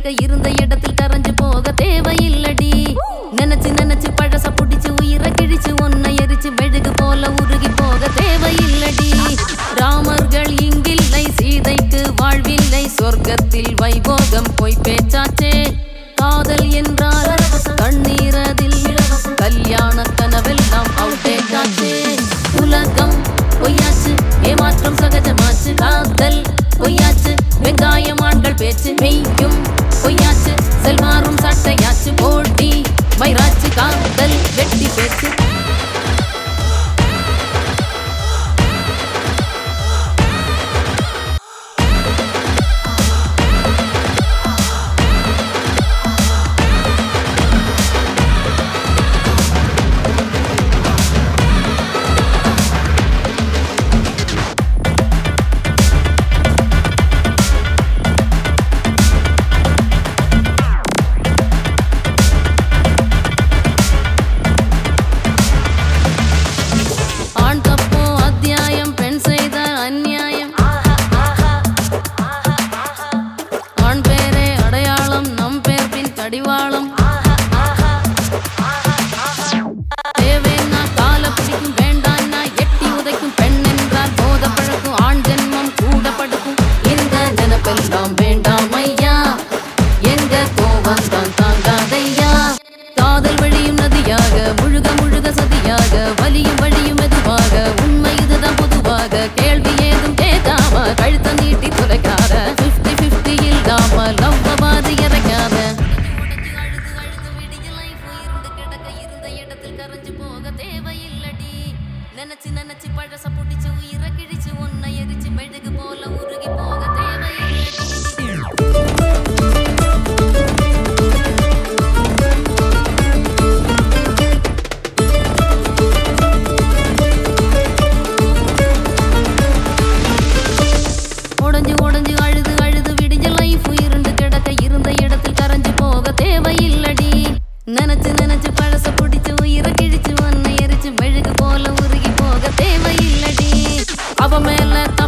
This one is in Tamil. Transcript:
இருந்த இடத்தில் கரைஞ்சு போக தேவையில்லடி நினைச்சு நினைச்சு பழச புடிச்சு உயிரை கிழிச்சு ஒன்னை எரிச்சு மெழுகு போல உருகி போக தேவையில்லடி ராமர்கள் இங்கில்லை சீதைக்கு வாழ்வில்லை சொர்க்கத்தில் வைபோகம் போய் பேச்சாச்சே காதல் என்றால் கண்ணீரதில் கல்யாண கனவெல்லாம் அவுட்டேக்காச்சே உலகம் பொய்யாச்சு ஏமாற்றம் சகஜமாச்சு காதல் பொய்யாச்சு வெங்காயமான்கள் பேச்சு மெய்யும் பொய்யாச்சு செல்வாரும் சட்டையாச்சு போட்டி வைராச்சு காதல் வெட்டி பேச்சு ஆண் தப்போ அத்தியாயம் பெண் செய்த அந்நியாயம் ஆண் பேரே அடையாளம் நம் பேர் பின் கடிவாளம் தேவேன்னா கால பிடிக்கும் வேண்டான்னா எட்டி உதைக்கும் பெண் என்றால் போத பழக்கும் ஆண் ஜென்மம் கூட படுக்கும் இந்த நினப்பெல்லாம் வேண்டாம் ஐயா எங்க கோவம் தான் தாங்காதையா காதல் வழியும் நதியாக முழுக முழுக சதியாக வலியும் வழியும் மெதுவாக உண்மை இதுதான் பொதுவாக கேள்வி ஏதும் கேட்காம கழுத்த நீட்டி துளைக்காத பிப்டி பிப்டி இல்லாம லவ் பாதி இறக்காத நினைச்சு நினைச்சு பழச புடிச்சு உயிரை கிழிச்சு ஒன்னை எரிச்சு மெழுகு போல உருகி போக தேவையில்லை உடஞ்சு உடஞ்சு அழுது அழுது விடிஞ்ச லைஃப் இருண்டு கிடக்க இருந்த இடத்தில் கரைஞ்சு போக தேவையில்லடி நினைச்சு நினைச்சு பழச புடிச்சு உயிரை கிழிச்சு ஒன்னை எரிச்சு மெழுகு போல உருகி போக தேவையில்லடி அவ மேல